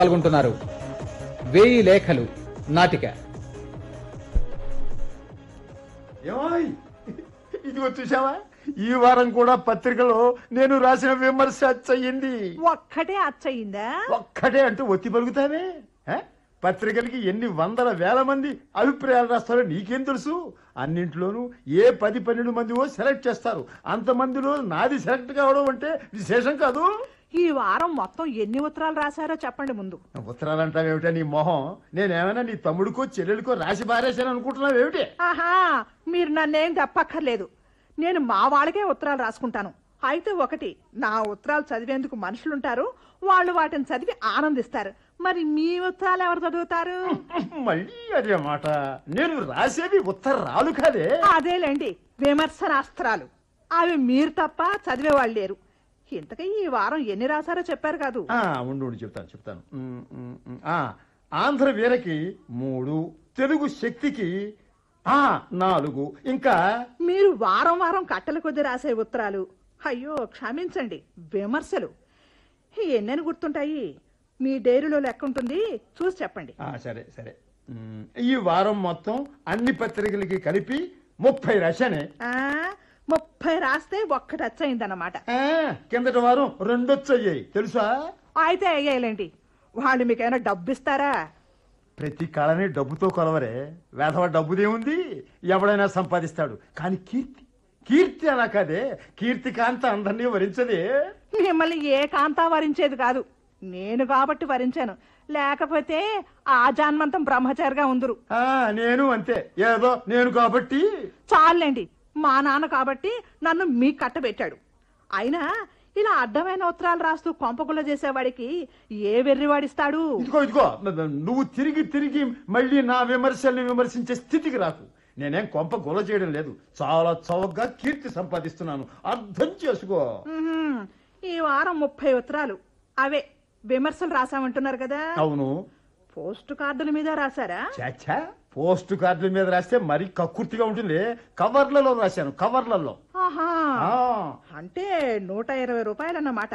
పాల్గొంటున్నారు వేయి లేఖలు నాటిక ఏమోయ్ ఇదిగో చూసావా ఈ వారం కూడా పత్రికలో నేను రాసిన విమర్శ అచ్చయింది ఒక్కటే అచ్చయిందా ఒక్కటే అంటూ ఒత్తి పలుకుతావే ఆ? పత్రికలకి ఎన్ని వందల వేల మంది అభిప్రాయాలు రాస్తారో నీకేం తెలుసు అన్నింట్లోనూ ఏ పది పన్నెండు మందివో సెలెక్ట్ చేస్తారు అంతమందిలో నాది సెలెక్ట్ కావడం అంటే విశేషం కాదు ఈ వారం మొత్తం ఎన్ని ఉత్తరాలు రాశారో చెప్పండి ముందు ఉత్తరాలు అంటావేమిటా నీ మొహం నేనేమైనా నీ తమ్ముడికో చెల్లెలికో రాసి పారేశాను అనుకుంటున్నావేమిటి ఆహా మీరు నన్నేం తప్పక్కర్లేదు నేను మా వాళ్ళకే ఉత్తరాలు రాసుకుంటాను అయితే ఒకటి నా ఉత్తరాలు చదివేందుకు మనుషులుంటారు వాళ్ళు వాటిని చదివి ఆనందిస్తారు మరి మీ ఉత్తరాలు ఎవరు చదువుతారు మళ్ళీ అదే మాట నేను రాసేవి ఉత్తరాలు కాదే అదేలేండి విమర్శనాస్త్రాలు అవి మీరు తప్ప చదివేవాళ్ళు లేరు ఇంతకీ ఈ వారం ఎన్ని రాశారో చెప్పారు కాదు ఆ, ఉండు ఉండు చెప్తాను చెప్తాను ఉమ్, ఉమ్, ఉమ్. ఆ, ఆంధ్ర వీరకి మూడు తెలుగు శక్తికి ఆ నాలుగు ఇంకా మీరు వారం వారం కట్టల కొద్ది రాసే ఉత్తరాలు అయ్యో క్షమించండి విమర్శలు ఎన్నెన్ని గుర్తుంటాయి మీ డైరీలో లెక్క ఉంటుంది చూసి చెప్పండి ఆ, సరే సరే ఉమ్, ఈ వారం మొత్తం అన్ని పత్రికలకి కలిపి ముప్పై రాశానే ఆ ముప్పై రాస్తే ఒక్కటి అచ్చయిందన్నమాట ఆ, కిందటి వారం రెండొచ్చయ్యాయి తెలుసా అయితే అయ్యాయిలేండి వాళ్ళు మీకేమైనా డబ్బు ఇస్తారా ప్రతి కళని డబ్బుతో కొలవరే వేధవ డబ్బుదేముంది ఎవడైనా సంపాదిస్తాడు కానీ కీర్తి కీర్తి అలా కాదే కీర్తి కాంత అందరినీ వరించదే మిమ్మల్ని ఏ కాంతా వరించేది కాదు నేను కాబట్టి వరించాను లేకపోతే ఆ జాన్మంతం బ్రహ్మచారిగా ఉందరు ఆ నేను అంతే ఏదో నేను కాబట్టి చాలండి మా నాన్న కాబట్టి నన్ను మీ కట్టబెట్టాడు అయినా ఇలా అడ్డమైన ఉత్తరాలు రాస్తూ కొంపగుల్ల చేసేవాడికి ఏ వెర్రివాడిస్తాడు ఇదిగో ఇదిగో నువ్వు తిరిగి తిరిగి మళ్ళీ నా విమర్శల్ని విమర్శించే స్థితికి రాకు నేనేం కొంప గొల చేయడం లేదు చాలా చౌకగా కీర్తి సంపాదిస్తున్నాను అర్థం చేసుకో ఉహుం, ఈ వారం ముప్పై ఉత్తరాలు అవే విమర్శలు రాసామంటున్నారు కదా అవును పోస్ట్ కార్డుల మీద రాశారా చాచా పోస్ట్ కార్డుల మీద రాస్తే మరీ కక్కుర్తిగా ఉంటుంది కవర్లలో రాశాను కవర్లలో ఆహా ఆ, అంటే నూట ఇరవై రూపాయలన్నమాట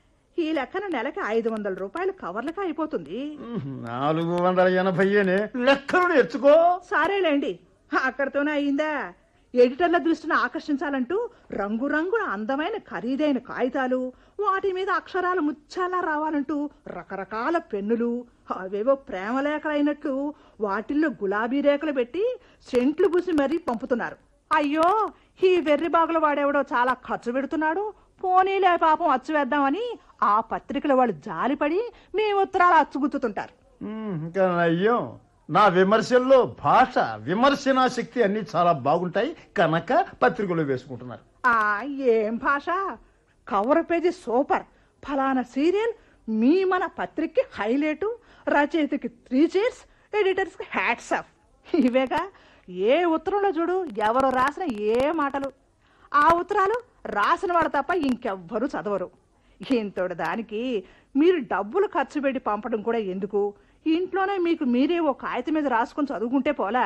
ఈ లెక్కన నెలకి ఐదు వందల రూపాయలు కవర్లకి అయిపోతుంది నాలుగు వందల ఎనభైనే లెక్కలు నేర్చుకో సరేలేండి అక్కడితోనే అయిందా ఎడిటర్ల దృష్టిని ఆకర్షించాలంటూ రంగురంగుల అందమైన ఖరీదైన కాగితాలు వాటి మీద అక్షరాలు ముచ్చాలా రావాలంటూ రకరకాల పెన్నులు అవేవో ప్రేమ లేఖలైనట్లు వాటిల్లో గులాబీ రేఖలు పెట్టి సెంట్లు పూసి మరీ పంపుతున్నారు అయ్యో ఈ వెర్రి బాగుల వాడెవడో చాలా ఖర్చు పెడుతున్నాడు పోనీలే పాపం అచ్చు వేద్దామని ఆ పత్రికల వాళ్ళు జాలిపడి మీ ఉత్తరాలు అచ్చుగుత్తుతుంటారు ఉమ్, ఇంకా అయ్యో నా విమర్శల్లో భాష విమర్శనా శక్తి అన్ని చాలా బాగుంటాయి కనుక పత్రికలో వేసుకుంటున్నారు ఆ ఏం భాష కవర్ పేజీ సూపర్ ఫలానా సీరియల్ మీ మన పత్రికకి హైలైట్ రచయితకి త్రీ చైర్స్ ఎడిటర్స్ కి హ్యాట్స్ ఆఫ్ ఇవేగా ఏ ఉత్తరంలో చూడు ఎవరు రాసిన ఏ మాటలు ఆ ఉత్తరాలు రాసిన వాడు తప్ప ఇంకెవ్వరూ చదవరు ఇంతటి దానికి మీరు డబ్బులు ఖర్చు పెట్టి పంపడం కూడా ఎందుకు ఇంట్లోనే మీకు మీరే ఓ కాగితం మీద రాసుకొని చదువుకుంటే పోలా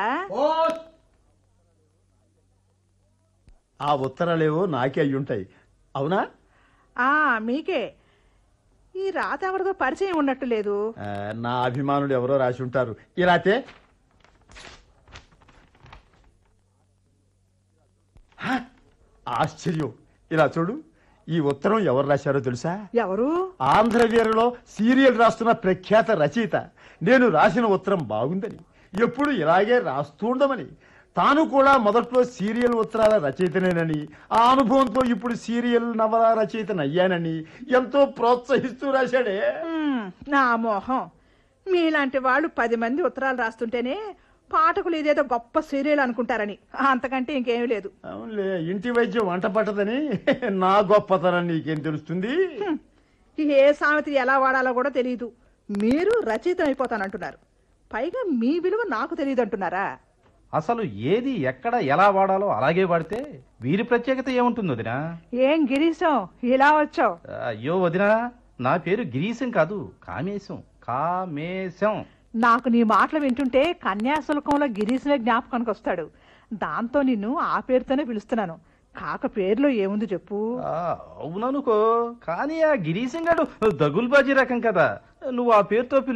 ఆ ఉత్తరాలేవో నాకే అయ్యుంటాయి అవునా ఆ మీకే ఈ రాత ఎవరిదో పరిచయం ఉన్నట్టు లేదు ఆ, నా అభిమానులు ఎవరో రాసి ఉంటారు ఇలాతే హ, ఆశ్చర్యం ఇలా చూడు ఈ ఉత్తరం ఎవరు రాశారో తెలుసా ఎవరు ఆంధ్రవీరలో సీరియల్ రాస్తున్న ప్రఖ్యాత రచయిత నేను రాసిన ఉత్తరం బాగుందని ఎప్పుడు ఇలాగే రాస్తుండమని తాను కూడా మొదట్లో సీరియల్ ఉత్తరాల రచయితనేనని ఆ అనుభవంతో ఇప్పుడు సీరియల్ నవల రచయితనయ్యానని ఎంతో ప్రోత్సహిస్తూ రాశాడే హ్మ్, నా మోహం మీలాంటి వాళ్ళు పది మంది ఉత్తరాలు రాస్తుంటేనే పాఠకులు ఇదేదో గొప్ప సీరియల్ అనుకుంటారని అంతకంటే ఇంకేమీ లేదు అవునులే ఇంటి వైద్యం వంట పట్టదని నా గొప్పతనం నీకేం తెలుస్తుంది హ్మ్, ఏ సామెత ఎలా వాడాలో కూడా తెలియదు మీరు రచయిత అయిపోతానంటున్నారు పైగా మీ విలువ నాకు తెలియదు అంటున్నారా అసలు ఏది ఎక్కడ ఎలా వాడాలో అలాగే వాడితే వీరి ప్రత్యేకత ఏముంటుంది వదినా ఏం గిరీశం ఇలా వచ్చావు అయ్యో వదినా నా పేరు గిరీశం కాదు కామేశం కామేశం నాకు నీ మాటలు వింటుంటే కన్యాశుల్కంలో గిరీశమే జ్ఞాపకానికి వస్తాడు దాంతో నిన్ను ఆ పేరుతోనే పిలుస్తున్నాను కాక పేరులో ఏముంది చెప్పు ఆ, అవుననుకో కానీ ఆ గిరీశం గడు దగుల్బాజీ రకం కదా నువ్వు ఆ పేరుతో పిలు